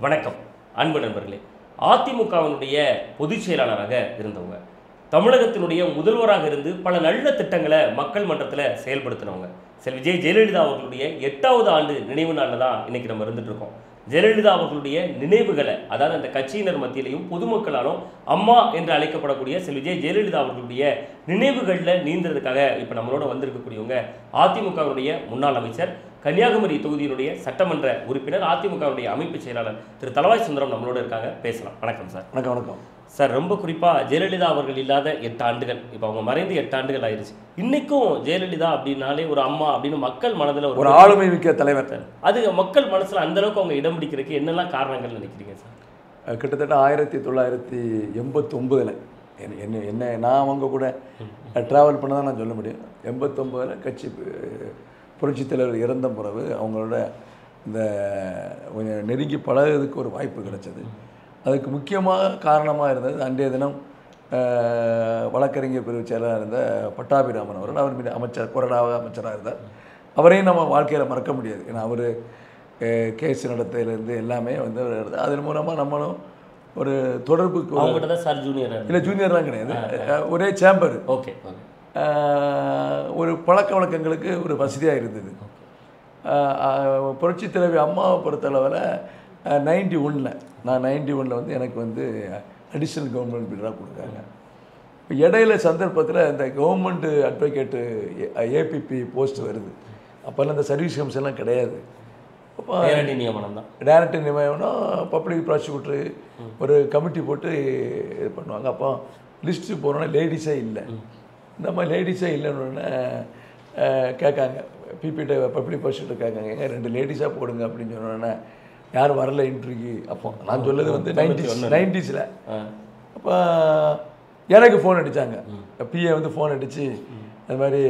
வணக்கம் அன்பு நண்பர்களே அதிமுகவினுடைய பொதுச் செயலாளராக இருந்தவங்க தமிழகத்தினுடைய முதல்வராக இருந்து பல நல்ல திட்டங்களை மக்கள் மன்றத்தில் செயல்படுத்தினவங்க செல் விஜய் ஜெயலலிதா அவர்களுடைய எட்டாவது ஆண்டு நினைவு நாளில் தான் இன்னைக்கு நம்ம இருந்துட்டு இருக்கோம் ஜெயலலிதா அவர்களுடைய நினைவுகளை அதாவது அந்த கட்சியினர் மத்தியிலையும் பொதுமக்களாலும் அம்மா என்று அழைக்கப்படக்கூடிய செல் விஜய் ஜெயலலிதா அவர்களுடைய நினைவுகளில் நீந்ததுக்காக இப்போ நம்மளோட வந்திருக்கக்கூடியவங்க அதிமுகவுடைய முன்னாள் அமைச்சர் கன்னியாகுமரி தொகுதியினுடைய சட்டமன்ற உறுப்பினர் அதிமுகவுடைய அமைப்பு செயலாளர் திரு தலவாய் சுந்தரம் நம்மளோட இருக்காங்க பேசலாம் வணக்கம் சார் வணக்கம் வணக்கம் சார் ரொம்ப குறிப்பாக ஜெயலலிதா அவர்கள் இல்லாத எட்டு ஆண்டுகள் இப்போ அவங்க மறைந்து எட்டு ஆண்டுகள் ஆயிருச்சு இன்னைக்கும் ஜெயலலிதா அப்படின்னாலே ஒரு அம்மா அப்படின்னு மக்கள் மனதில் ஒரு ஒரு ஆளுமை மிக்க தலைவர் அது மக்கள் மனசுல அந்த அளவுக்கு அவங்க இடம் பிடிக்கிறதுக்கு என்னெல்லாம் காரணங்கள் நினைக்கிறீங்க சார் அஹ் கிட்டத்தட்ட ஆயிரத்தி தொள்ளாயிரத்தி எண்பத்தொம்பதில் என்ன என்ன என்ன நான் அவங்க கூட ட்ராவல் பண்ண தான் நான் சொல்ல முடியும் எண்பத்தொம்பதில் கட்சி அஹ், புரட்சித் தலைவர் இறந்த பிறகு அவங்களோட இந்த கொஞ்சம் நெருங்கி பழகுறதுக்கு ஒரு வாய்ப்பு கிடைச்சது அதுக்கு முக்கியமாக காரணமாக இருந்தது அன்றைய தினம் அஹ், வழக்கறிஞர் பிரிவு செயலாளர் இருந்த பட்டாபிராமன் அவர்கள் அவர் மீது அமைச்சர் கொறடாக அமைச்சராக இருந்தார் அவரையும் நம்ம வாழ்க்கையில் மறக்க முடியாது ஏன்னா அவர் கேஸ் நடத்தையிலேருந்து எல்லாமே வந்து அவர் இருந்தார். அதன் மூலமாக நம்மளும் ஒரு தொடர்புக்கு ஒரு- அவங்ககிட்ட தான் சார் ஜூனியர் இல்லை ஜூனியர்லாம் கிடையாது அஹ், ஒரே சேம்பர் ஓகே ஓகே ஒரு பழக்க வழக்கங்களுக்கு ஒரு வசதியாக இருந்தது அஹ், அஹ், புரட்சித் தலைவி அம்மாவை பொறுத்தளவில் நைன்டி ஒனில் நான் நைன்டி ஒனில் வந்து எனக்கு வந்து அடிஷ்னல் கவர்மெண்ட் பீடராக கொடுத்தாங்க இப்போ இடையில சந்தர்ப்பத்தில் இந்த கவர்மெண்ட் அட்வொகேட்டு ஏபிபி போஸ்ட் வருது அப்போல்லாம் இந்த சர்வீஸ் கமிஷன்லாம் கிடையாது அப்போ நேரடி நியமனம் தான் டைரக்டர் நியமனம் பப்ளிக் ப்ராசிக்யூட்டரு ஒரு கமிட்டி போட்டு இது பண்ணுவாங்க அப்போ லிஸ்ட்டு போனோன்னா லேடிஸே இல்லை இந்த மாதிரி லேடிஸே இல்லைன்னு கேட்காங்க பிபிட்ட பப்ளிக் ப்ராசிக்யூட்டர் கேட்காங்க ஏங்க ரெண்டு லேடிஸாக போடுங்க அப்படின்னு சொன்னோன்னே யாரும் வரல இன்ட்ரிக்கு அப்போ நான் சொல்லுது வந்து நைன்டிஸ் நைன்டிஸில் ஆ. அப்போ எனக்கு ஃபோன் அடித்தாங்க பிஏ வந்து ஃபோன் அடித்து அது மாதிரி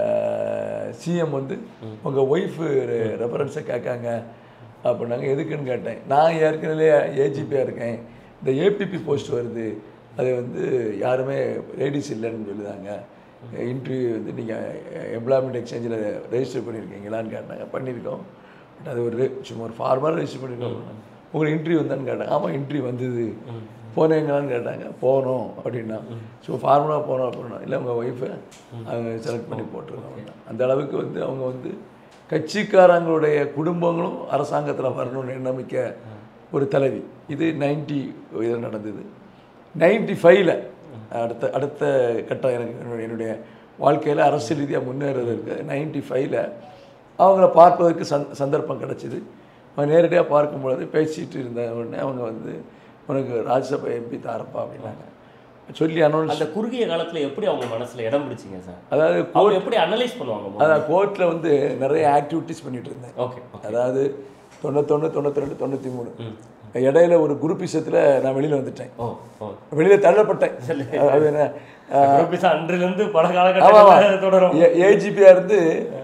சிஎம் வந்து உங்கள் ஒய்ஃபு ரெஃபரன்ஸை கேட்காங்க அப்படின்னாங்க எதுக்குன்னு கேட்டேன் நான் ஏற்கனவே ஏஜிபியாக இருக்கேன் இந்த ஏபிபி போஸ்ட் வருது அது வந்து யாருமே லேடிஸ் இல்லைன்னு சொல்லுதாங்க இன்டர்வியூ வந்து நீங்கள் எம்ப்ளாய்மெண்ட் எக்ஸ்சேஞ்சில் ரெஜிஸ்டர் பண்ணியிருக்கீங்களான்னு கேட்டாங்க பண்ணியிருக்கோம் பட் அது ஒரு re- சும்மா ஒரு ஃபார்மலாக ரெஜிஸ்டர் பண்ணியிருக்கோம் உங்களுக்கு இன்டர்வியூ வந்தான்னு கேட்டாங்க ஆமாம் இன்டர்வியூ வந்தது போனீங்களான்னு கேட்டாங்க போனோம் அப்படின்னா ஸோ ஃபார்முலா போனோம் அப்படின்னா இல்லை உங்கள் ஒய்ஃபை அவங்க செலக்ட் பண்ணி போட்டிருக்காங்க அந்த அளவுக்கு வந்து அவங்க வந்து கட்சிக்காரங்களுடைய குடும்பங்களும் அரசாங்கத்தில் வரணும்னு எண்ணமிக்க ஒரு தலைவி இது நைன்டி இதில் நடந்தது நைன்டி ஃபைவ்ல அடுத்த அடுத்த கட்டம் எனக்கு என்னுடைய- என்னுடைய வாழ்க்கையில் அரசியல் ரீதியாக முன்னேறதுக்கு நைன்டி ஃபைவ்ல அவங்கள பார்ப்பதற்கு சந் சந்தர்ப்பம் கிடச்சிது அவங்க நேரடியாக பார்க்கும்பொழுது பேசிட்டு இருந்த உடனே அவங்க வந்து உனக்கு ராஜ்யசபா எம்பி தாரப்பா அப்படின்னாங்க சொல்லி அனௌன்ஸ் அந்த குறுகிய காலத்துல எப்படி அவங்க மனசுல இடம் பிடிச்சிங்க சார் அதாவது அவங்க எப்படி அனலைஸ் பண்ணுவாங்க முதல்ல? அதான் கோர்ட்டில் வந்து நிறைய ஆக்டிவிட்டீஸ் பண்ணிட்டு இருந்தேன் ஓகே ஓகே அதாவது தொண்ணூத்தொன்று தொண்ணூற்றி ரெண்டு தொண்ணூற்றி மூணு இடையில ஒரு குரூப்பிசத்தில் நான் வெளியில் வந்துட்டேன் ஓ ஓ வெளியில் தள்ளப்பட்டேன் அது என்ன குரூப்பிஸ் அன்றிலிருந்து பல ஆமாம் காலகட்டத்தில் தொடரும் ஏஜிபியாக இருந்து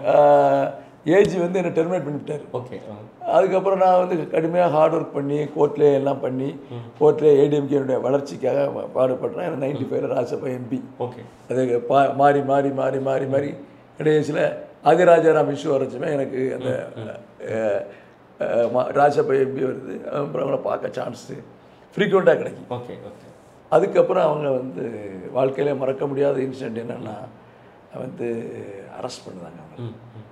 ஏஜி வந்து என்னை டெர்மினேட் பண்ணிவிட்டார் ஓகே அதுக்கப்புறம் நான் வந்து கடுமையாக ஹார்ட் ஒர்க் பண்ணி கோர்ட்லேயே எல்லாம் பண்ணி கோர்ட்லேயே ஏடிஎம்கேனுடைய வளர்ச்சிக்காக பா- பாடுபடுறேன் எனக்கு நைன்டி ஃபைவ்ல ராஜ்யசபா எம்பி ஓகே அது பா மாறி மாறி மாறி மாறி மாறி கடைசியில் ஆதிராஜாராம் இஷ்யூ வரைச்சுமே எனக்கு அந்த அஹ், அஹ், மா- ராஜ்யசபா எம்பி வருது அப்புறம் அவங்கள பார்க்க சான்ஸு ஃப்ரீக்வெண்ட்டாக கிடைக்கும் ஓகே ஓகே அதுக்கப்புறம் அவங்க வந்து வாழ்க்கையில மறக்க முடியாத இன்சிடென்ட் என்னென்னா வந்து அரெஸ்ட் பண்ணுறாங்க அவங்க ம் ம்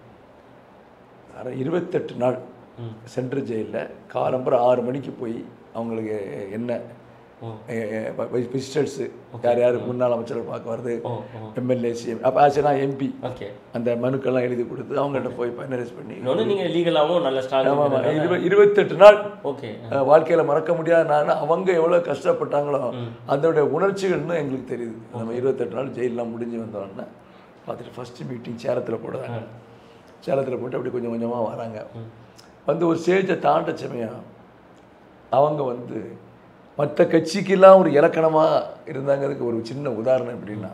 அரை இருபத்தெட்டு நாள் சென்ட்ரல் ஜெயிலில் காலம்பரம் ஆறு மணிக்கு போய் அவங்களுக்கு என்ன விசிட்டர்ஸு யார் யார் முன்னாள் அமைச்சர்கள் பார்க்க வருது ஓ ஓ எம்எல்ஏ சிஎம் அப்போ ஆச்சுன்னா எம்பி ஓகே அந்த மனுக்கெல்லாம் எழுதி கொடுத்து அவங்கள்ட்ட போய் ஃபைனலைஸ் பண்ணி இன்னொன்று நீங்கள் லீகலாகவும் நல்ல ஆமாம் ஸ்ட்ராங் ஆமாம் இருப இருபத்தெட்டு நாள் ஓகே வாழ்க்கையில் மறக்க முடியாத நாள் அவங்க எவ்வளோ கஷ்டப்பட்டாங்களோ அதோடைய உணர்ச்சிகள்னு எங்களுக்கு தெரியுது நம்ம இருபத்தெட்டு நாள் ஜெயிலெலாம் முடிஞ்சு வந்தோடனே பார்த்துட்டு ஃபஸ்ட்டு மீட்டிங் சேலத்தில் போடுறாங்க சேலத்தில் போட்டு அப்படி கொஞ்சம் கொஞ்சமாக வராங்க வந்து ஒரு ஸ்டேஜை தாண்ட சமயம் அவங்க வந்து மற்ற கட்சிக்கெல்லாம் ஒரு இலக்கணமாக இருந்தாங்கிறதுக்கு ஒரு சின்ன உதாரணம் எப்படின்னா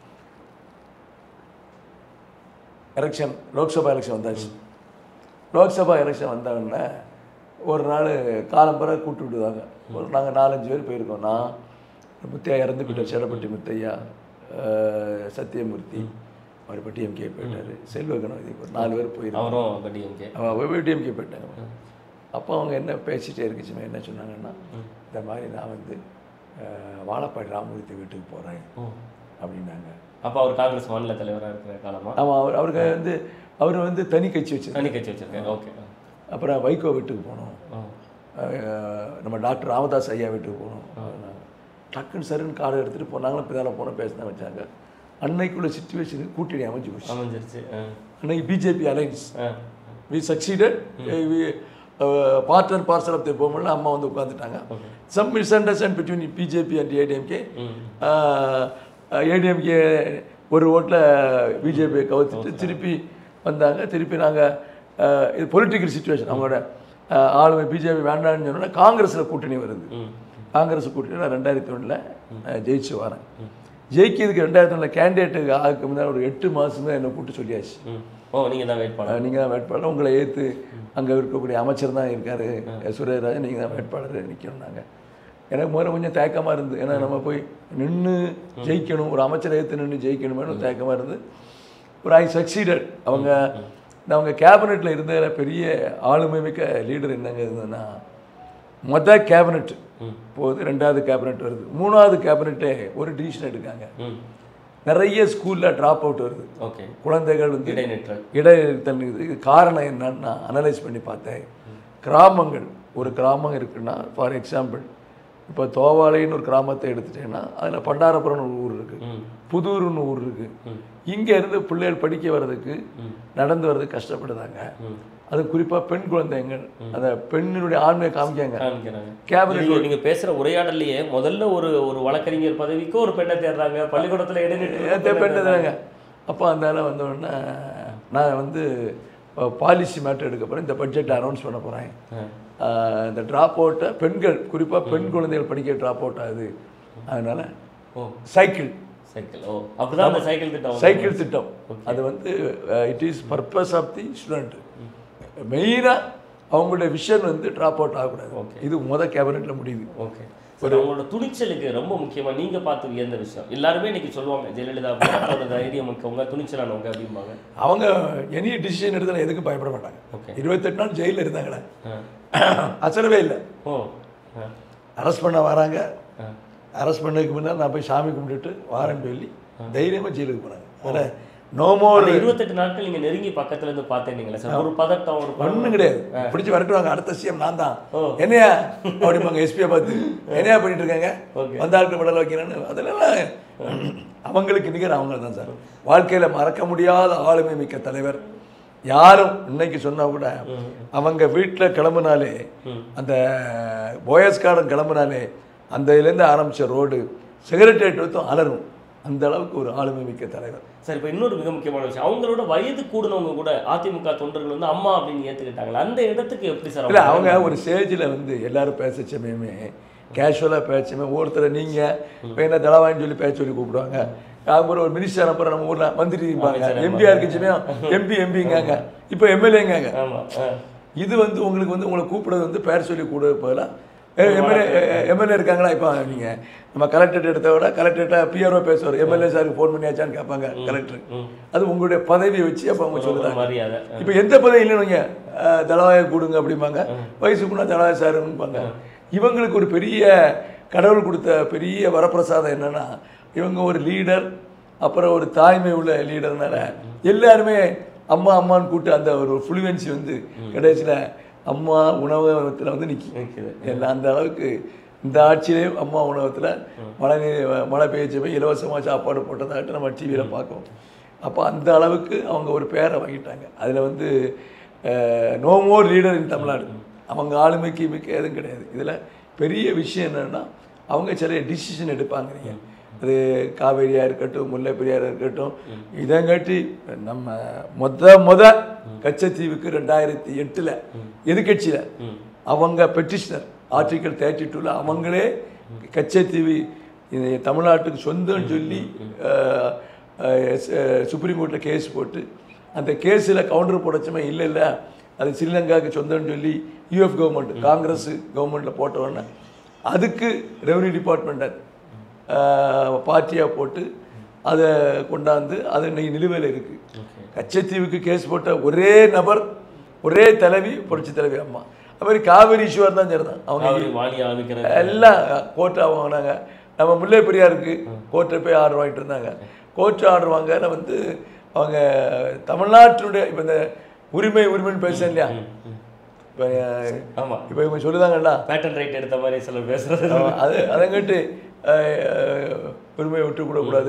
எலெக்ஷன் லோக்சபா எலெக்ஷன் வந்தாச்சு லோக்சபா எலெக்ஷன் வந்தோடனே ஒரு நாள் காலம்பரை கூப்பிட்டு விடுவாங்க ஒரு நாங்கள் நாலஞ்சு பேர் போயிருக்கோம் நான் முத்தையா இறந்து போயிட்டார் சேடப்பட்டி முத்தையா அஹ், சத்தியமூர்த்தி அவர் இப்போ டிஎம்கே போயிட்டார் செல்வ கணபதி ஒரு நாலு பேர் போயிருக்கோம் அவரும் டிஎம்கே அவன் டிஎம்கே போயிட்டாங்க அப்போ அவங்க என்ன பேசிட்டே இருக்குச்சுமே என்ன சொன்னாங்கன்னா இந்த மாதிரி நான் வந்து அஹ், வாழப்பாடி ராமமூர்த்தி வீட்டுக்கு போகிறேன் ஓ அப்படின்னாங்க அப்போ அவர் காங்கிரஸ் மாநில தலைவராக இருக்கிற காலமா ஆமாம் அவர் அவருக்கு வந்து அவர் வந்து தனி கட்சி வச்சு தனி கட்சி வச்சிருக்காரு ஓகே அப்புறம் வைகோ வீட்டுக்கு போனோம் ஆ அஹ், நம்ம டாக்டர் ராமதாஸ் ஐயா வீட்டுக்கு போனோம் அப்படின்னாங்க. டக்குன்னு சரின்னு கார்டு எடுத்துகிட்டு போனாங்களும் பிதால போன பேசினா வச்சாங்க அன்னைக்குள்ள சுச்சுவேஷனுக்கு கூட்டணி அமைஞ்சு போச்சு அமைஞ்சிருச்சு ஆ அன்னைக்கு BJP alliance ah we succeeded part and parcel of the போமெண்ட்ல அம்மா வந்து உட்காந்துட்டாங்க some misunderstand between BJP and ADMK ADMK ஒரு ஓட்டில் பிஜேபியை கவுத்துட்டு திருப்பி வந்தாங்க திருப்பி நாங்கள் இது பொலிட்டிக்கல் சுச்சுவேஷன் அவங்களோட அஹ், ஆளுமை பிஜேபி வேண்டாம்னு சொன்னோன்னா காங்கிரஸில் கூட்டணி வருது ம் காங்கிரஸ் கூட்டணி நான் ரெண்டாயிரத்தி ஒன்றில் ஜெயிச்சு வரேன் ஜெயிக்கிறதுக்கு ரெண்டாயிரத்தி ஒன்றில் கேண்டிடேட்டுக்கு ஆகுக்கு முன்னாடி ஒரு எட்டு மாதம் தான் என்னை கூப்பிட்டு சொல்லியாச்சு ம் ஓ நீங்கள் தான் வேட்பாளர் நீங்கள் தான் வேட்பாளர் உங்களை ஏற்று அங்கே இருக்கக்கூடிய அமைச்சர் தான் இருக்கார் சுரேராஜன் நீங்கள் தான் வேட்பாளர் நிற்கணும்னாங்க எனக்கு முதல்ல கொஞ்சம் தயக்கமாக இருந்து ஏன்னா நம்ம போய் நின்று ஜெயிக்கணும் ஒரு அமைச்சரை ஏற்று நின்று ஜெயிக்கணுமேனு தயக்கமாக இருந்து ஒரு ஐ சக்சீடட் அவங்க நான் அவங்க கேபினெட்டில் இருந்த பெரிய ஆளுமை மிக்க லீடர் என்னங்க இருந்ததுன்னா மொதல் கேபினெட் போகுது ரெண்டாவது கேபினெட் வருது மூணாவது கேபினெட்டே ஒரு டிசிஷன் எடுக்காங்க ம் நிறைய ஸ்கூலில் ட்ராப் அவுட் வருது ஓகே குழந்தைகள் வந்து இடைநிற்றல் இடைநிறுத்தல் இது காரணம் என்னன்னு நான் அனலைஸ் பண்ணி பார்த்தேன் கிராமங்கள் ஒரு கிராமம் இருக்குன்னா ஃபார் எக்ஸாம்பிள் இப்போ தோவாளைன்னு ஒரு கிராமத்தை எடுத்துட்டேன்னா அதில் பண்டாரபுரம்னு ஒரு ஊர் இருக்குது ம் புதூர்னு ஊர் இருக்குது இங்கே இருந்து பிள்ளைகள் படிக்க வர்றதுக்கு நடந்து வர்றதுக்கு கஷ்டப்படுதாங்க ம் அது குறிப்பாக பெண் குழந்தைங்கள் அந்த பெண்ணினுடைய ஆண்மையை காமிக்காங்க காமிக்கிறாங்க கேபினெட் நீங்க நீங்க பேசுற உரையாடலையே முதல்ல ஒரு ஒரு வழக்கறிஞர் பதவிக்கு ஒரு பெண்ணை தேடுறாங்க பள்ளிக்கூடத்துல இடைநிற்று பெண் தாங்க அப்போ அந்த வந்த உடனே நான் வந்து பாலிசி மேட்டர் எடுக்க போகிறேன் இந்த பட்ஜெட் அனௌன்ஸ் பண்ண போகிறேன் இந்த ட்ராப் அவுட்டை பெண்கள் குறிப்பாக பெண் குழந்தைகள் படிக்க ட்ராப் அவுட் ஆகுது அதனால ஓ சைக்கிள் சைக்கிள் ஓ அப்படிதான் அந்த சைக்கிள் திட்டம் சைக்கிள் திட்டம் அது வந்து it is purpose of the student மெயினாக அவங்களுடைய விஷன் வந்து ட்ராப் அவுட் ஆகக்கூடாது இது முத கேபினெட்டில் முடியுது ஓகே ஒரு அவங்களோட துணிச்சலுக்கு ரொம்ப முக்கியமா நீங்க பார்த்து வியந்த விஷயம் எல்லாருமே இன்னைக்கு சொல்லுவாங்க ஜெயலலிதா அவங்களோட தைரியம் மிக்கவங்க துணிச்சலானவங்க அப்படிம்பாங்க அவங்க எனி டிசிஷன் எடுத்தாலும் எதுக்கும் பயப்பட மாட்டாங்க ஓகே இருபத்தெட்டு நாள் ஜெயிலில் இருந்தாங்களே ஆ. அசரவே இல்லை ஓ ஆ. அரெஸ்ட் பண்ண வராங்க ஆ. அரெஸ்ட் பண்ணதுக்கு முன்னாடி நான் போய் சாமி கும்பிட்டுட்டு வாரேன்னு சொல்லி தைரியமாக ஜெயிலுக்கு போனாங்க அதில் நோ மோர் அந்த இருபத்தெட்டு நாட்கள் நீங்க நெருங்கி பக்கத்துல இருந்து பார்த்தேனீங்களா சார் ஒரு பதட்டம் ஒரு ப- ஒன்றும் கிடையாது பிடிச்சி வரட்டுவாங்க அடுத்த சிஎம் நான் தான் ஓ. என்னையா அப்படிம்பாங்க எஸ்பியை பார்த்து என்னையா பண்ணிட்டு இருக்காங்க Okay. வந்த ஆட்கள் படல வைக்கிறேன்னு அதெல்லாம் அவங்களுக்கு நிகர் அவங்க தான் சார் வாழ்க்கையில் மறக்க முடியாத ஆளுமை மிக்க தலைவர் யாரும் இன்னைக்கு சொன்னா கூட அவங்க வீட்டில் கிளம்புனாலே அந்த போயஸ் கார்டன் கிளம்புனாலே அந்த இதுலேருந்து ஆரம்பிச்ச ரோடு செக்ரட்டரியேட் வரைக்கும் அலரும் அந்த அளவுக்கு ஒரு ஆளுமை மிக்க தலைவர் சார் இப்போ இன்னொரு மிக முக்கியமான விஷயம் அவங்களோட வயது கூடுனவங்க கூட அதிமுக தொண்டர்கள் வந்து அம்மா அப்படின்னு ஏத்துக்கிட்டாங்களா அந்த இடத்துக்கு எப்படி சார் இல்லை அவங்க ஒரு ஸ்டேஜில் வந்து எல்லாரும் பேச சமயமே கேஷுவலாக பேசமே ஒருத்தரை நீங்கள் இப்போ என்ன தலவாயின்னு சொல்லி பேச சொல்லி கூப்பிடுவாங்க அப்புறம் ஒரு மினிஸ்டர் அப்புறம் நம்ம ஊரில் மந்திரி இருப்பாங்க எம்பியாக இருக்கு சமயம் எம்பி எம்பிங்காங்க இப்போ எம்எல்ஏங்காங்க ஆமா ஆ. இது வந்து உங்களுக்கு வந்து உங்களை கூப்பிடுறது வந்து பேர் சொல்லி கூட போகலாம் எம்எல்ஏ எம்எல்ஏ இருக்காங்களா இப்போ நீங்கள் நம்ம கலெக்டரேட் எடுத்த விட கலெக்டரேட்டை பிஆர்ஓ பேசுவார் எம்எல்ஏ சாருக்கு ஃபோன் பண்ணியாச்சான்னு கேட்பாங்க கலெக்டர் அது உங்களுடைய பதவியை வச்சு அப்போ அவங்க ஒரு சொல்லுறாங்க மரியாதை இப்போ எந்த பதவி இல்லைன்னு தலவாயை கொடுங்க அப்படிம்பாங்க வயசுக்குன்னா தலவாய சாருன்னுபாங்க இவங்களுக்கு ஒரு பெரிய கடவுள் கொடுத்த பெரிய வரப்பிரசாதம் என்னன்னா இவங்க ஒரு லீடர் அப்புறம் ஒரு தாய்மை உள்ள லீடர்னால எல்லாருமே அம்மா அம்மான்னு கூப்பிட்டு அந்த ஒரு ஃப்ளூவன்சி வந்து கடைசியில் அம்மா உணவகத்தில் வந்து நிற்கி நிக்குது. எல்லாம் அந்த அளவுக்கு இந்த ஆட்சியிலேயும் அம்மா உணவகத்தில் மழை நீர் மழை பெய்ய போய் இலவசமாக சாப்பாடு போட்டதாகட்டும் நம்ம டிவியில் பார்க்கோம் அப்போ அந்த அளவுக்கு அவங்க ஒரு பேரை வாங்கிட்டாங்க அதில் வந்து no more leader in Tamil Nadu அவங்க ஆளுமைக்கு மிக்க எதுவும் கிடையாது இதில் பெரிய விஷயம் என்னென்னா அவங்க சில டிசிஷன் எடுப்பாங்க நீங்கள் அது காவேரியாக இருக்கட்டும் முல்லை பெரியாராக இருக்கட்டும் இதங்காட்டி நம்ம மொத மொத கச்சத்தீவுக்கு ரெண்டாயிரத்தி எட்டில் எதிர்கட்சியில் அவங்க பெட்டிஷனர் ஆர்டிகல் தேர்ட்டி டூவில் அவங்களே கச்சத்தீவு இது தமிழ்நாட்டுக்கு சொந்தம்னு சொல்லி அஹ், அஹ், ச- சுப்ரீம் கோர்ட்டில் கேஸ் போட்டு அந்த கேஸில் கவுண்டர் போடச்சுமே இல்லை இல்லை அது ஸ்ரீலங்காவுக்கு சொந்தம்னு சொல்லி யூஎஃப் கவர்மெண்ட் காங்கிரஸ் கவர்மெண்ட்டில் போட்ட உடனே அதுக்கு ரெவன்யூ டிபார்ட்மெண்ட் பார்ட்டியாக போட்டு அதை கொண்டாந்து அது இன்னைக்கு நிலுவையில் இருக்குது கச்சத்தீவுக்கு கேஸ் போட்ட ஒரே நபர் ஒரே தலைவி புரட்சி தலைவி அம்மா அது மாதிரி காவேரி இஷ்யூவாக இருந்தாலும் சரி தான் அவங்க காவிரி வாணி அமைக்கிறது எல்லாம் கோர்ட்டை வாங்கினாங்க நம்ம முல்லை பெரியாருக்கு கோர்ட்டை போய் ஆர்டர் வாங்கிட்டு இருந்தாங்க கோர்ட்டு ஆர்டர் வாங்க வந்து அவங்க தமிழ்நாட்டினுடைய இப்போ இந்த உரிமை உரிமைன்னு பேசுறேன் இல்லையா இப்போ ஆமா இப்போ இவங்க சொல்லுதாங்கல்ல பேட்டன் ரைட் எடுத்த மாதிரி சிலர் பேசுறது ஆமா, அது அதங்கிட்டு உரிமையை விட்டு கூடாது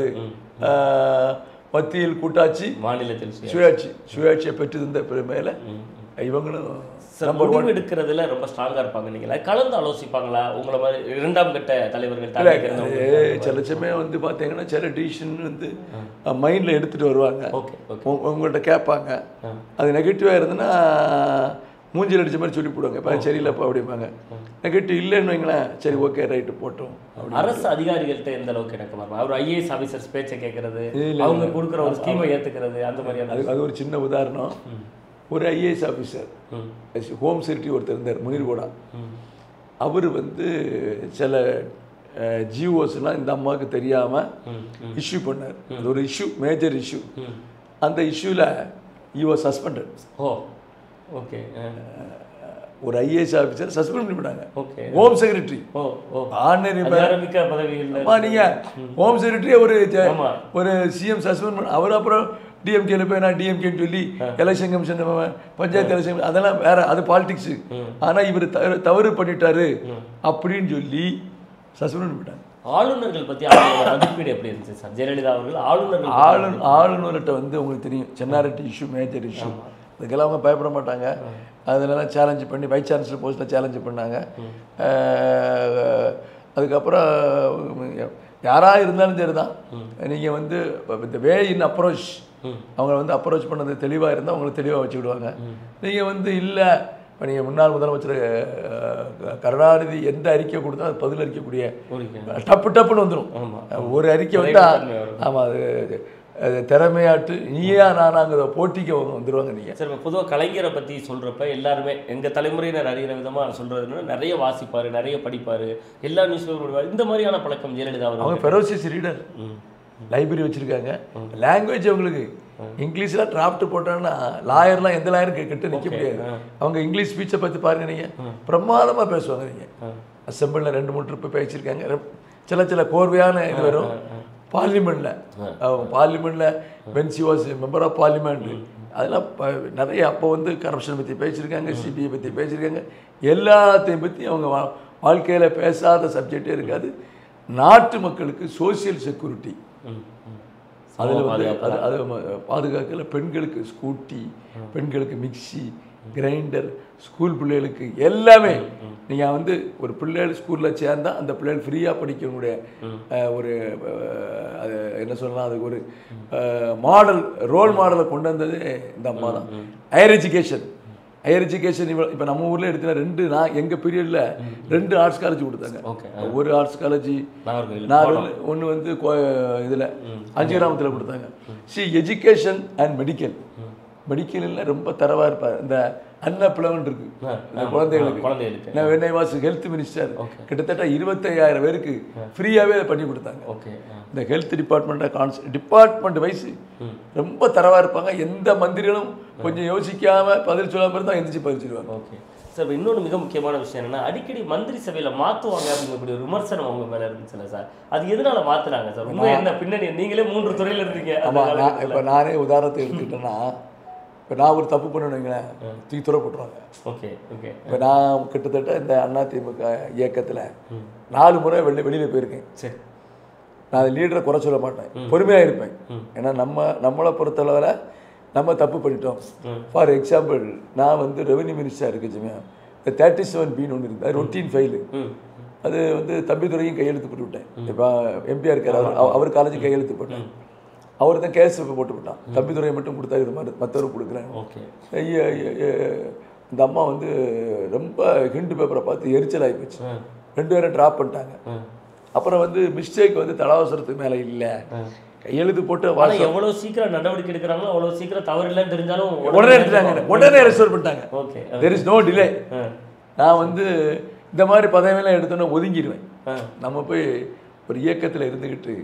மத்தியில் கூட்டாட்சி மாநிலத்தில் சுய- சுயாட்சி சுயாட்சியை பெற்று தந்த பெருமையில இவங்களும் சார் முடிவு எடுக்கிறதுல ரொம்ப ஸ்ட்ராங்கா இருப்பாங்க நீங்களா கலந்து ஆலோசிப்பாங்களா உங்களை மாதிரி இரண்டாம் கட்ட தலைவர்கள் இல்லை தாண்டி இருந்தவங்க அது சில சமயம் வந்து பார்த்தீங்கன்னா சில டிசிஷன் வந்து மைண்டில் எடுத்துகிட்டு வருவாங்க ஓகே ஓகே உங்க- உங்கள்கிட்ட கேட்பாங்க அது நெகட்டிவாக இருந்ததுன்னா மூஞ்சில் அடிச்ச மாதிரி சொல்லி போடுவாங்க இப்போ சரியில்லைப்பா அப்படிம்பாங்க நெகட்டிவ் இல்லைன்னு வைங்களேன் சரி ஓகே ரைட்டு போட்டோம் அரசு அதிகாரிகள்ட்ட எந்த அளவுக்கு எனக்கு வரலாம் அவர் ஐஏஎஸ் ஆஃபீஸர்ஸ் பேச்சை கேட்கறது இல்ல, அவங்க கொடுக்குற ஒரு ஸ்கீமை ஏத்துக்கிறது அந்த மாதிரியான அது அது ஒரு சின்ன உதாரணம் ஒரு ஐஏஎஸ் ஆஃபீஸர் ம். ஹோம் செக்ரட்டரி ஒருத்தர் இருந்தார் முனிர்கோடா அவர் வந்து சில ஜிஓஸ்லாம் இந்த அம்மாவுக்கு தெரியாமல் இஷ்யூ பண்ணார் அது ஒரு இஷ்யூ மேஜர் இஷ்யூ அந்த இஷ்யூவில் he was suspended oh okay ஒரு ஐஏஎஸ் ஆஃபீஸர் சஸ்பெண்ட் பண்ணிவிட்டாங்க okay home secretary oh oh ordinary அதிகாரமிக்க பதவியில் அம்மா நீங்கள் ஹோம் செக்ரட்டரி ஒரு ஜ- ஆமா. ஒரு சிஎம் சஸ்பெண்ட் பண்ண அவர் அப்புறம் டிஎம்கேல போய் நான் டிஎம்கேன்னு சொல்லி எலெக்ஷன் கமிஷன் பஞ்சாயத்து எலெக்ஷன் அதெல்லாம் வேற அது பாலிடிக்ஸ் ஆனா இவர் தவறு தவறு பண்ணிட்டாரு அப்படின்னு சொல்லி சஸ்பெண்ட் பண்ணிட்டாங்க ஆளுநர்கள் பத்தி அவங்களோட மதிப்பீடு எப்படி இருந்துச்சு சார் ஜெயலலிதா அவர்கள் ஆளுநர்கள் பத்தி ஆளு ஆளுநர்கிட்ட வந்து உங்களுக்கு தெரியும் சென்னாரிட்டி இஷ்யூ மேஜர் இஷ்யூ இதுக்கெல்லாம் அவங்க பயப்பட மாட்டாங்க அதிலலாம் சேலஞ்சு பண்ணி வைஸ் சான்சலர் போஸ்ட்டில் சேலஞ்சு பண்ணாங்க அஹ், அதுக்கப்புறம் யாராக இருந்தாலும் சரி தான் நீங்கள் வந்து இந்த வே இன் அப்ரோச் அவங்க வந்து அப்ரோச் பண்ணது தெளிவாக இருந்தால் அவங்களை தெளிவாக வச்சு விடுவாங்க நீங்கள் வந்து இல்லை இப்போ நீங்கள் முன்னாள் முதலமைச்சர் அஹ், கருணாநிதி எந்த அறிக்கை கொடுத்தா அது பதில் அளிக்கக்கூடிய ஒரு டப்பு டப்புன்னு வந்துடும் ஆமா. ஒரு அறிக்கை வந்தா விரைவுத்தன்மை வரும். ஆமாம் அது அது திறமையாட்டு நீயா நானாங்கிற போட்டிக்கு அவங்க வந்துடுவாங்க நீங்கள் சார் இப்போ பொதுவாக கலைஞரை பற்றி சொல்கிறப்ப எல்லாருமே எங்கள் தலைமுறையினர் அறிகிற விதமாக சொல்கிறதுனா நிறைய வாசிப்பார் நிறைய படிப்பார் எல்லா நியூஸ் பேப்பர் இந்த மாதிரியான பழக்கம் ஜெயலலிதா அவங்க அவர்கள் ஃபெரோசியஸ் ரீடர் லைப்ரரி வச்சுருக்காங்க லாங்குவேஜ் அவங்களுக்கு இங்கிலீஷில் டிராஃப்ட் போட்டாங்கன்னா லாயர்லாம் எந்த லாயரும் கிட்ட நிற்க முடியாது அவங்க இங்கிலீஷ் ஸ்பீச்சை பற்றி பாருங்க நீங்கள் பிரமாதமாக பேசுவாங்க நீங்கள் அசம்பிளில் ரெண்டு மூணு ட்ரிப்பு பேசியிருக்காங்க ரெப்- சில சில கோர்வையான இது வரும் பார்லிமெண்ட்டில் பார்லிமெண்ட்டில் when she was member of parliament அதெல்லாம் ப- நிறைய அப்போ வந்து கரப்ஷன் பற்றி பேசியிருக்காங்க சிபிஐ பற்றி பேசியிருக்காங்க எல்லாத்தையும் பற்றி அவங்க வா வாழ்க்கையில் பேசாத சப்ஜெக்டே இருக்காது நாட்டு மக்களுக்கு சோஷியல் செக்யூரிட்டி அதில் வந்து அது அது ம- பாதுகாக்கல பெண்களுக்கு ஸ்கூட்டி பெண்களுக்கு மிக்ஸி கிரைண்டர் ஸ்கூல் பிள்ளைகளுக்கு எல்லாமே நீங்கள் வந்து ஒரு பிள்ளைகள் ஸ்கூலில் சேர்ந்தா அந்த பிள்ளைகள் ஃப்ரீயாக படிக்கக்கூடிய அஹ், ஒரு அஹ், அது என்ன சொல்லலாம் அதுக்கு ஒரு மாடல் ரோல் மாடலை கொண்டு வந்தது இந்த அம்மா தான் ஹையர் எஜுகேஷன் ஹையர் எஜுகேஷன் இவ்வளோ இப்போ நம்ம ஊரில் எடுத்துனா ரெண்டு நான் எங்கள் பீரியடில் ரெண்டு ஆர்ட்ஸ் காலேஜ் கொடுத்தாங்க ஓகே ஒரு ஆர்ட்ஸ் காலேஜ் நாகர்கோவில் நாகூர் ஒன்று வந்து இதில் அஞ்சு கிராமத்தில் கொடுத்தாங்க சி எஜுகேஷன் அண்ட் மெடிக்கல் மெடிக்கலில் ரொம்ப தரவாக இருப்பார் இந்த அன்னப்பிளவன் இருக்கு இந்த குழந்தைகளுக்கு குழந்தைகளுக்கு நான் வெண்ணை வாஸ் ஹெல்த் மினிஸ்டர் கிட்டத்தட்ட இருபத்தையாயிரம் பேருக்கு ஃப்ரீயாகவே அதை பண்ணி கொடுத்தாங்க ஓகே இந்த ஹெல்த் டிபார்ட்மெண்ட்டை கான்ஸ் டிபார்ட்மெண்ட் வைஸ் ரொம்ப தரவாக இருப்பாங்க எந்த மந்திரிகளும் கொஞ்சம் யோசிக்காம பதில் சொல்லாமல் இருந்தால் எந்திரிச்சு பதில் சொல்லுவாங்க ஓகே சார் இன்னொன்று மிக முக்கியமான விஷயம் என்னன்னா அடிக்கடி மந்திரி சபையில மாத்துவாங்க அப்படிங்கக்கூடிய ஒரு விமர்சனம் அவங்க மேல இருந்துச்சுல்ல சார் அது எதனால மாத்துறாங்க சார் உண்மை என்ன பின்னணி நீங்களே மூன்று துறையில இருந்தீங்க அந்த ஆமாம் நான் காலகட்டத்துல. இப்போ நானே உதாரணத்தை எடுத்துக்கிட்டேன்னா இப்போ நான் ஒரு தப்பு பண்ணணும்னு வைங்களேன் தூக்கி துறை போட்டுருவாங்க ஓகே ஓகே இப்போ நான் கிட்டத்தட்ட இந்த அதிமுக இயக்கத்தில் நாலு முறை வெளில வெளியில் போயிருக்கேன் சரி நான் அது லீடரை குறை சொல்ல மாட்டேன் பொறுமையாக இருப்பேன் ஏன்னா நம்ம நம்மளை பொறுத்தளவில் நம்ம தப்பு பண்ணிட்டோம் ஃபார் எக்ஸாம்பிள் நான் வந்து ரெவென்யூ மினிஸ்டராக இருக்க சமயம் இந்த தேர்ட்டி செவன் பின்னு ஒன்று இருக்குது அது ரொட்டீன் ஃபைலு ம் அது வந்து தம்பிதுரையும் கையெழுத்து போட்டு விட்டேன் இப்போ எம்பிஆர் இருக்கார் அவர் அவ- அவர் காலேஜ் கையெழுத்து போட்டேன் அவர் தான் கேஸ் போட்டு விட்டான் தம்பிதுரையை மட்டும் கொடுத்தா இது மாதிரி மற்றவரும் கொடுக்குறேன் ஓகே ஐய, ஐய, ஐய, இந்த அம்மா வந்து ரொம்ப ஹிண்டு பேப்பரை பார்த்து எரிச்சல் ஆகி போச்சு ரெண்டு பேரும் ட்ராப் பண்ணிட்டாங்க அப்புறம் வந்து மிஸ்டேக் வந்து தலாவசரத்துக்கு மேலே இல்லை கையெழுத்து போட்டு ஆனா வாசம் எவ்வளவு சீக்கிரம் நடவடிக்கை எடுக்கிறாங்களோ அவ்வளவு சீக்கிரம் தவறு இல்லைன்னு தெரிஞ்சாலும் உடனே எடுத்துட்டாங்க உடனே ரெஸ்டோர் பண்ணிட்டாங்க okay there is no delay நான் வந்து இந்த மாதிரி பதவியெல்லாம் எடுத்தோன்னே ஒதுங்கிடுவேன் நம்ம போய் ஒரு இயக்கத்தில் இருந்துக்கிட்டு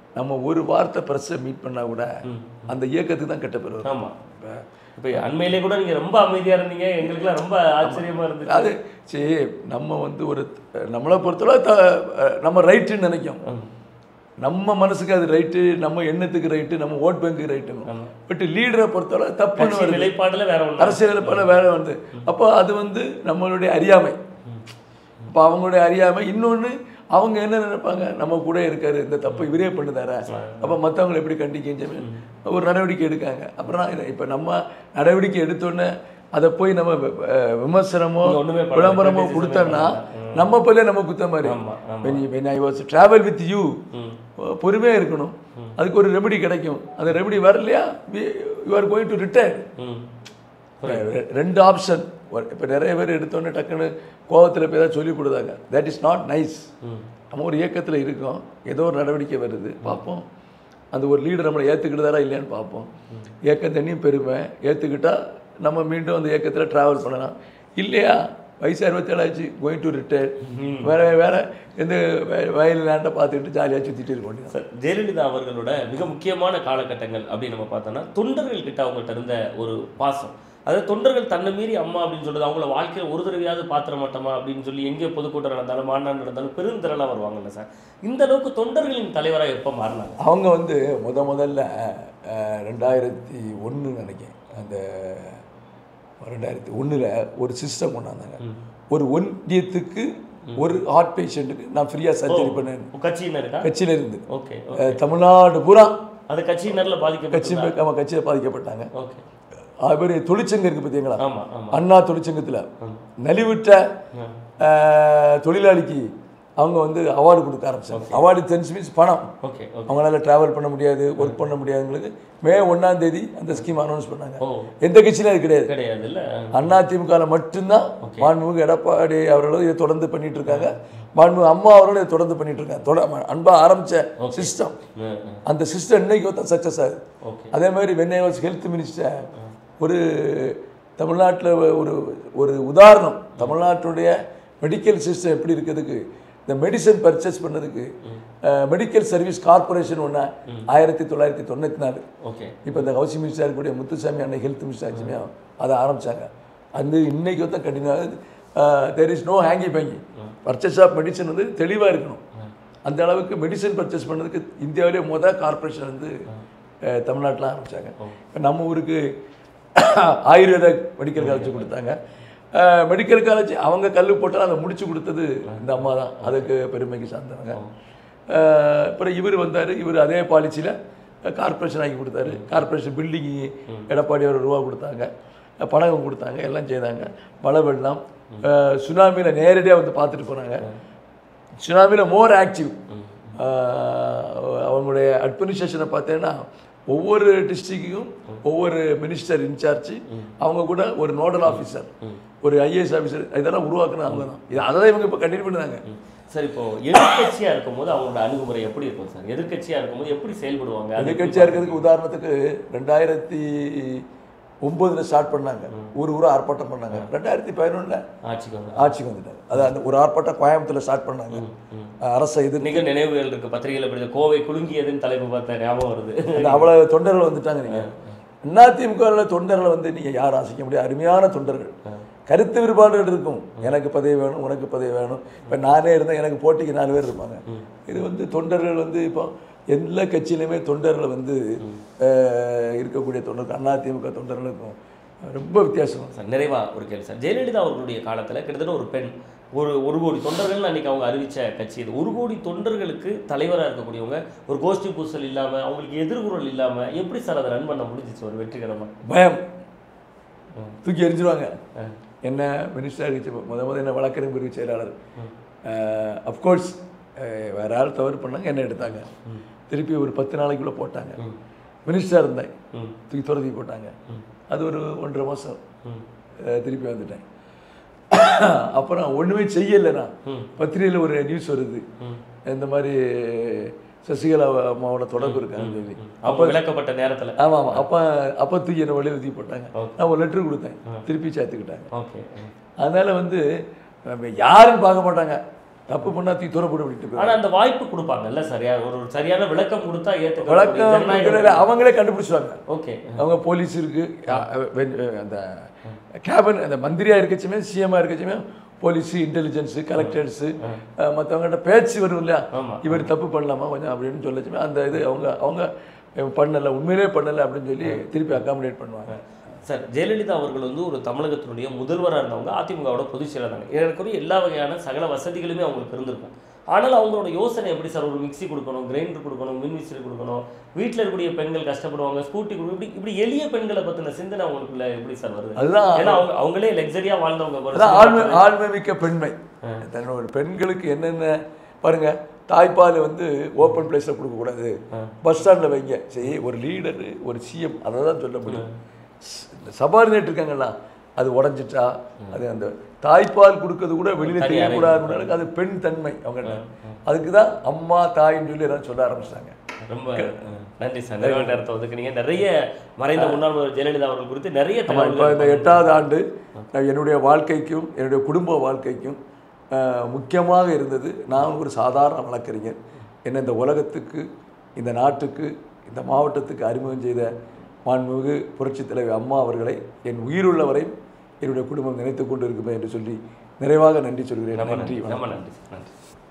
நம்ம ஒரு வார்த்தை ப்ரெஸ்ஸை மீட் பண்ணால் கூட அந்த இயக்கத்துக்கு தான் கெட்ட பேர் வரும் ஆமா இப்போ அண்மையிலே கூட நீங்க ரொம்ப அமைதியா இருந்தீங்க எங்களுக்குலாம் ரொம்ப ஆச்சரியமா இருந்துச்சு அது சரி நம்ம வந்து ஒரு நம்மளை பொறுத்தளவு த நம்ம ரைட்டுன்னு நினைக்கும் நம்ம மனசுக்கு அது ரைட்டு நம்ம எண்ணத்துக்கு ரைட்டு நம்ம ஓட் பேங்க்கு ரைட்டுங்க பட் லீடரை பொறுத்தளவு தப்புன்னு கட்சி வருது நிலைப்பாடுல வேற ஒண்ணு அரசியல் பல வேலை வந்து அப்போ அது வந்து நம்மளுடைய அறியாமை அப்போ அவங்களுடைய அறியாமை இன்னொன்று அவங்க என்ன நினைப்பாங்க நம்ம கூட இருக்காரு இந்த தப்பு இவரே பண்ணுதாரா அப்போ மற்றவங்களை எப்படி கண்டிக்க ஒரு நடவடிக்கை எடுக்காங்க அப்புறம் இப்போ நம்ம நடவடிக்கை எடுத்தோன்னே அதை போய் நம்ம அஹ், விமர்சனமோ நீங்க ஒண்ணுமே பண்ணல, விளம்பரமோ criticism கொடுத்தோம்னா பண்ணல. நம்ம பல்லே நம்ம குத்த மாதிரி ஆமா, ஆமா. when you- when I was travel with you ம். பொறுமையாக இருக்கணும் அதுக்கு ஒரு ரெமெடி கிடைக்கும் அந்த ரெமெடி வரலையா you are going to return ம் ரெ- ரெண்டு ஆப்ஷன் இப்போ நிறைய பேர் எடுத்தோன்னே டக்குன்னு கோவத்தில் போய் ஏதாவது சொல்லி கொடுத்தாங்க தட் இஸ் நாட் நைஸ் ம் நம்ம ஒரு இயக்கத்தில் இருக்கோம் ஏதோ ஒரு நடவடிக்கை வருது பார்ப்போம் அந்த ஒரு லீடர் நம்மளை ஏற்றுக்கிட்டதாரா இல்லையான்னு பார்ப்போம் இயக்கம் தண்ணியும் பெருமை ஏற்றுக்கிட்டா நம்ம மீண்டும் அந்த இயக்கத்தில் ட்ராவல் பண்ணலாம் இல்லையா வயசு அறுபத்தேழாச்சு கோயிங் டு ரிட்டையர் வேற வேற எந்த வய- வயல் லேண்டை பார்த்துக்கிட்டு ஜாலியாக சுற்றிட்டு இருக்க வேண்டியது சார் ஜெயலலிதா அவர்களோட மிக முக்கியமான காலகட்டங்கள் அப்படின்னு நம்ம பார்த்தோம்னா தொண்டர்கள் கிட்ட அவங்கள்ட்ட இருந்த ஒரு பாசம் அதாவது தொண்டர்கள் தன்னை மீறி அம்மா அப்படின்னு சொல்றது அவங்கள வாழ்க்கையில் ஒரு தடவையாவது பாத்திர மாட்டோமா அப்படின்னு சொல்லி எங்கே பொதுக்கூட்டம் நடந்தாலும் மாநாடு நடந்தாலும் பெருந்திரளாக வருவாங்கல்ல சார் இந்த அளவுக்கு தொண்டர்களின் தலைவராக எப்போ மாறினாங்க அவங்க வந்து முத முதல்ல அஹ், ரெண்டாயிரத்தி ஒன்று நினைக்கிறேன் அந்த ரெண்டாயிரத்தி ஒன்றில் ஒரு சிஸ்டம் கொண்டாந்தாங்க ஒரு ஒன்றியத்துக்கு ஒரு ஹார்ட் பேஷண்ட்டுக்கு நான் ஃப்ரீயாக சர்ஜரி பண்ணேன் கட்சியினருக்கா கட்சியில இருந்து ஓகே அஹ், தமிழ்நாடு பூரா அது கட்சியினர்ல கட்சி பாதிக்கப்பட்ட நம்ம கட்சியில் பாதிக்கப்பட்டாங்க ஓகே அவர் தொழிற்சங்கம் இருக்குது பார்த்தீங்களா ஆமா ஆமா அண்ணா தொழிற்சங்கத்தில் நலிவிட்ட அஹ், தொழிலாளிக்கு அவங்க வந்து அவார்டு கொடுக்க ஆரம்பிச்சாங்க அவார்டு தெரிஞ்சு மீன்ஸ் பணம் ஓகே ஓகே அவங்களால டிராவல் பண்ண முடியாது ஒர்க் பண்ண முடியாதவங்களுக்கு மே ஒன்றாம் தேதி அந்த ஸ்கீம் அனௌன்ஸ் பண்ணாங்க ஓ எந்த கட்சியிலும் அது கிடையாது கிடையாது இல்ல அண்ணா திமுக மட்டும்தான் மாண்புமிகு எடப்பாடி அவர்களும் இதை தொடர்ந்து பண்ணிட்டு இருக்காங்க மாண்புமிகு அம்மா அவர்களும் இதை தொடர்ந்து பண்ணிட்டு இருக்காங்க தொட அன்பா ஆரம்பிச்ச சிஸ்டம் அந்த சிஸ்டம் இன்னைக்கு தான் சக்ஸஸ் ஆகுது ஓகே அதே மாதிரி வெண்ணை வாஸ் ஹெல்த் மினிஸ்டர் ஒரு தமிழ்நாட்டில் ஒரு ஒரு உதாரணம் தமிழ்நாட்டுடைய மெடிக்கல் சிஸ்டம் எப்படி இருக்கிறதுக்கு இந்த மெடிசன் பர்ச்சேஸ் பண்ணதுக்கு மெடிக்கல் சர்வீஸ் கார்பரேஷன் ஒன்று ஆயிரத்தி தொள்ளாயிரத்தி தொண்ணூற்றி நாலு ஓகே இப்போ இந்த ஹவுசிங் மினிஸ்டர் இருக்கக்கூடிய முத்துசாமி அண்ணன் ஹெல்த் மினிஸ்டர் ஆச்சுமே அதை ஆரம்பிச்சாங்க அது இன்னைக்கு வந்து continue there is no hanky panky purchase of medicine வந்து தெளிவாக இருக்கணும் அந்த அளவுக்கு மெடிசன் பர்ச்சேஸ் பண்ணதுக்கு இந்தியாவிலே மொதல் கார்பரேஷன் வந்து தமிழ்நாட்டில் ஆரம்பிச்சாங்க இப்போ நம்ம ஊருக்கு ஆயுர்வேத மெடிக்கல் காலேஜ் கொடுத்தாங்க மெடிக்கல் காலேஜ் அவங்க கல் போட்டாலும் அதை முடிச்சு கொடுத்தது இந்த அம்மா தான் அதுக்கு பெருமைக்கு சார்ந்தவங்க அஹ் அப்புறம் இவர் வந்தார் இவர் அதே பாலிசியில் கார்ப்பரேஷன் ஆக்கி கொடுத்தாரு கார்ப்பரேஷன் பில்டிங் எடப்பாடி அவர் ரூபா கொடுத்தாங்க பணகம் கொடுத்தாங்க எல்லாம் செய்தாங்க மழை வெள்ளம் சுனாமியில் நேரடியாக வந்து பார்த்துட்டு போனாங்க சுனாமியில் மோர் ஆக்டிவ் அவங்களுடைய அட்மினிஸ்ட்ரேஷனை பார்த்தீங்கன்னா ஒவ்வொரு டிஸ்ட்ரிக்ட்டுக்கும் ஒவ்வொரு மினிஸ்டர் இன்சார்ஜ் அவங்க கூட ஒரு நோடல் ஆஃபீஸர் ஒரு ஐஏஎஸ் ஆஃபீஸர் இதெல்லாம் உருவாக்குன அவங்க தான் இது அதை தான் இவங்க இப்போ கண்டினியூ பண்ணுறாங்க சார் இப்போ எதிர்க்கட்சியா இருக்கும்போது அவங்களோட அணுகுமுறை எப்படி இருக்கும் சார் எதிர்க்கட்சியா இருக்கும்போது எப்படி செயல்படுவாங்க அது எதிர்கட்சியாக இருக்கிறதுக்கு உதாரணத்துக்கு ரெண்டாயிரத்தி ஒம்போதில் ஸ்டார்ட் பண்ணாங்க ஊர் ஊரா ஆர்ப்பாட்டம் பண்ணாங்க ரெண்டாயிரத்தி பதினொன்றில் ஆட்சிக்கு வந்து ஆட்சிக்கு வந்துட்டாங்க அது அந்த ஒரு ஆர்ப்பாட்டம் கோயம்புத்தூர்ல ஸ்டார்ட் பண்ணாங்க அரசை எதிர்த்து இன்னைக்கு நினைவுகள் இருக்கு பத்திரிகையில் படித்த கோவை குலுங்கியதுன்னு தலைப்பு பார்த்த ஞாபகம் வருது அந்த அவ்வளவு தொண்டர்கள் வந்துட்டாங்க நீங்க அதிமுக தொண்டர்களை வந்து நீங்க யாரும் அசைக்க முடியாது அருமையான தொண்டர்கள் கருத்து வேறுபாடுகள் இருக்கும் எனக்கு பதவி வேணும் உனக்கு பதவி வேணும் இப்போ நானே இருந்தேன் எனக்கு போட்டிக்கு நாலு பேர் இருப்பாங்க இது வந்து தொண்டர்கள் வந்து இப்போ எல்லா கட்சியிலுமே தொண்டர்கள் வந்து அஹ், இருக்கக்கூடிய தொண்டர்கள் அதிமுக தொண்டர்களுக்கும் ரொம்ப வித்தியாசம் சார் நிறைவா ஒரு கேள்வி சார் ஜெயலலிதா அவர்களுடைய காலத்துல கிட்டத்தட்ட ஒரு பெண் ஒரு ஒரு கோடி தொண்டர்கள் அன்னைக்கு அவங்க அறிவிச்ச கட்சி இது ஒரு கோடி தொண்டர்களுக்கு தலைவரா இருக்கக்கூடியவங்க ஒரு கோஷ்டி பூசல் இல்லாம அவங்களுக்கு எதிர்குரல் இல்லாம எப்படி சார் அதை ரன் பண்ண முடிஞ்சிச்சு ஒரு வெற்றிகரமா பயம் தூக்கி எரிஞ்சிருவாங்க என்ன மினிஸ்டர் ஆகிடுச்சு முத முத என்ன வழக்கறிஞர் பிரிவு செயலாளர் அஃப்கோர்ஸ் வேற ஆள் தவறு பண்ணாங்க என்ன எடுத்தாங்க திருப்பி ஒரு பத்து நாளைக்குள்ள போட்டாங்க மினிஸ்டராக இருந்தேன் ம். தூக்கி துரத்தி போட்டாங்க அது ஒரு ஒன்றரை மாதம் திருப்பி வந்துட்டேன் அப்புறம் ஒன்றுமே செய்யலை நான் பத்திரிகையில் ஒரு நியூஸ் வருது இந்த மாதிரி சசிகலா அம்மாவோட தொடர்பு இருக்காங்கன்னு சொல்லி அப்போ விளக்கப்பட்ட நேரத்துல ஆமாம் ஆமாம் அப்போ அப்போ தூக்கி என்னை வெளியில் தூக்கி போட்டாங்க நான் ஒரு லெட்ரு கொடுத்தேன் திருப்பி சேர்த்துக்கிட்டாங்க ஓகே அதனால் வந்து நம்ம யாருன்னு பார்க்க மாட்டாங்க தப்பு பண்ணா தூக்கி தூர போட்டு விட்டு போயிடுவாங்க. ஆனா அந்த வாய்ப்பு கொடுப்பாங்கல்ல சரியா ஒரு ஒரு சரியான விளக்கம் கொடுத்தா ஏத்துக்க வழக்கம் கொடுக்கறதுல அவங்களே கண்டுபிடிச்சுவாங்க ஓகே அவங்க போலீஸ் இருக்கு அ- அ- வெ- அந்த கேபின் அந்த மந்திரியா இருக்கச்சுமே சிஎம்மா இருக்கச்சுமே போலீஸ் இன்டெலிஜென்ஸு கலெக்டர்ஸு மற்றவங்ககிட்ட பேச்சு வரும் இல்லையா ஆமா. இவர் தப்பு பண்ணலாமா கொஞ்சம் அப்படின்னு சொல்லச்சுமே அந்த இது அவங்க அவங்க இவன் பண்ணலை உண்மையிலே பண்ணலை அப்படின்னு சொல்லி திருப்பி அக்காமடேட் பண்ணுவாங்க சார் ஜெயலலிதா அவர்கள் வந்து ஒரு தமிழகத்தினுடைய முதல்வராக இருந்தவங்க அதிமுகவோட பொதுச் செயலாளர் ஏறக்குறைய எல்லா வகையான சகல வசதிகளுமே அவங்களுக்கு இருந்திருக்கும் ஆனால் அவங்களோட யோசனை எப்படி சார் ஒரு மிக்ஸி கொடுக்கணும் கிரைண்டர் கொடுக்கணும் மின்விசிறி கொடுக்கணும் வீட்டில் இருக்கக்கூடிய பெண்கள் கஷ்டப்படுவாங்க ஸ்கூட்டி கொடுக்கணும் இப்படி இப்படி எளிய பெண்களை பற்றின சிந்தனை அவங்களுக்குள்ள எப்படி சார் வருது அதுதான் ஏன்னா அவங்க அவங்களே லக்ஸரியாக வாழ்ந்தவங்க ஒரு அதான் சில ஆழ்மை ஆழ்மை மிக்க பெண்மை தன்னோட பெண்களுக்கு என்னென்ன பாருங்க தாய்ப்பால் வந்து ஓப்பன் பிளேஸில் கொடுக்கக்கூடாது பஸ் ஸ்டாண்டில் வைங்க சரி ஒரு லீடரு ஒரு சிஎம் அதை தான் சொல்ல முடியும் இந்த சபார்டினேட் இருக்காங்கல்ல அது உடஞ்சிட்டா அது அந்த தாய்ப்பால் கொடுக்கறது கூட வெளியில் தனி அறை. தெரியக்கூடாதுன்னு அது பெண் தன்மை அவங்க அதுக்கு தான் அம்மா தாயின்னு சொல்லி எல்லாம் சொல்ல ஆரம்பிச்சிட்டாங்க ரொம்ப அஹ், நன்றி சார் நிறைய நேரத்தை ஒதுக்குனீங்க நிறைய மறைந்த முன்னாள் முதல்வர் ஜெயலலிதா அவர்கள் குறித்து நிறைய ஆமா, இப்போ இந்த தகவல்கள் எட்டாவது ஆண்டு நான் என்னுடைய வாழ்க்கைக்கும் என்னுடைய குடும்ப வாழ்க்கைக்கும் அஹ், முக்கியமாக இருந்தது நான் ஒரு சாதாரண வழக்கறிஞர் என்னை இந்த உலகத்துக்கு இந்த நாட்டுக்கு இந்த மாவட்டத்துக்கு அறிமுகம் செய்த மாண்புமிகு புரட்சித் தலைவி அம்மா அவர்களை என் உயிருள்ள வரை என்னுடைய குடும்பம் நினைத்து கொண்டு இருக்குமே என்று சொல்லி நிறைவாக நன்றி சொல்கிறேன் ரொம்ப நன்றி நன்றி வணக்கம். ரொம்ப நன்றி சார் நன்றி